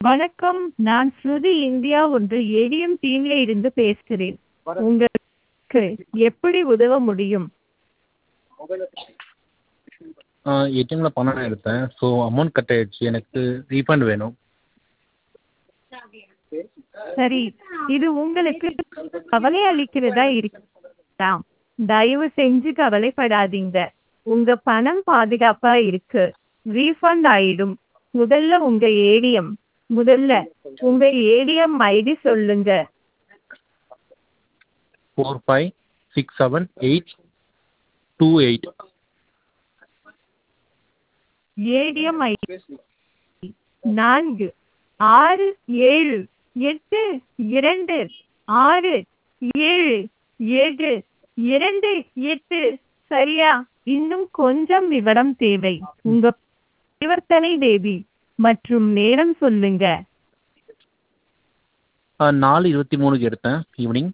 வணக்கம் நான் ஸ்ருதி இந்தியா ஒன்று ஏடிஎம் டீம்ல இருந்து பேசுகிறேன் உங்களுக்கு எப்படி உதவ முடியும் ஏடிஎம்மில் பணம் எடுத்தேன் ஸோ அமௌண்ட் கட் ஆயிடுச்சு எனக்கு ரீஃபண்ட் வேணும் சரி இது உங்களுக்கு கவலை அளிக்கிறதா இருக்கா தயவு செஞ்சு கவலைப்படாதீங்க உங்க பணம் பாதுகாப்பா இருக்கு ரீஃபண்ட் ஆயிடும் முதல்ல உங்க ஏடிஎம் முதல்ல உங்க ஏடிஎம் ஐடி சொல்லுங்க four five six seven eight two eight ATM ID நான்கு ஆறு ஏழு எட்டு இரண்டு ஆறு ஏழு ஏழு இரண்டு எட்டு சரியா இன்னும் கொஞ்சம் விவரம் தேவை உங்க பரிவர்த்தனை தேதி மற்றும் நேரம் சொல்லுங்க நாலு இருபத்தி மூணுக்கு எடுத்தேன் ஈவினிங்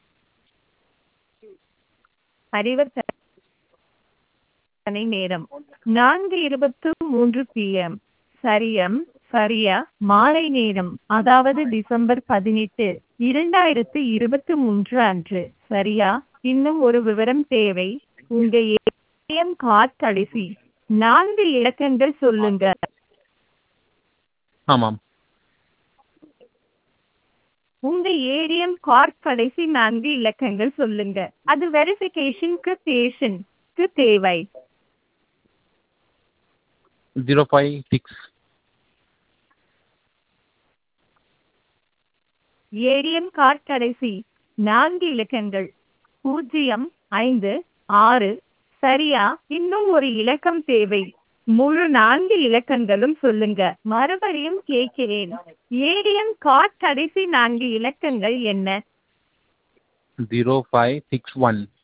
பரிவர்த்தனை நேரம் நான்கு இருபத்து மூன்று பிஎம் சரியம் சரியா மாலை நேரம் அதாவது டிசம்பர் பதினெட்டு இரண்டாயிரத்து இருபத்தி மூன்று அன்று சரியா இன்னும் ஒரு விவரம் தேவை உங்க ஏடிஎம் கார்டு கடைசி நான்கு இலக்கங்கள் சொல்லுங்க ஆமாம் உங்க ஏடிஎம் கார்டு கடைசி நான்கு இலக்கங்கள் சொல்லுங்க அது வெரிஃபிகேஷனுக்கு பேஷனுக்கு தேவை zero five six ATM card கடைசி நான்கு இலக்கங்கள் பூஜ்ஜியம் ஐந்து ஆறு சரியா இன்னும் ஒரு இலக்கம் தேவை முழு நான்கு இலக்கங்களும் சொல்லுங்க மறுபடியும் கேட்கிறேன் ஏடிஎம் கார்டு கடைசி நான்கு இலக்கங்கள் என்ன ஜீரோ ஃபைவ் சிக்ஸ் ஒன்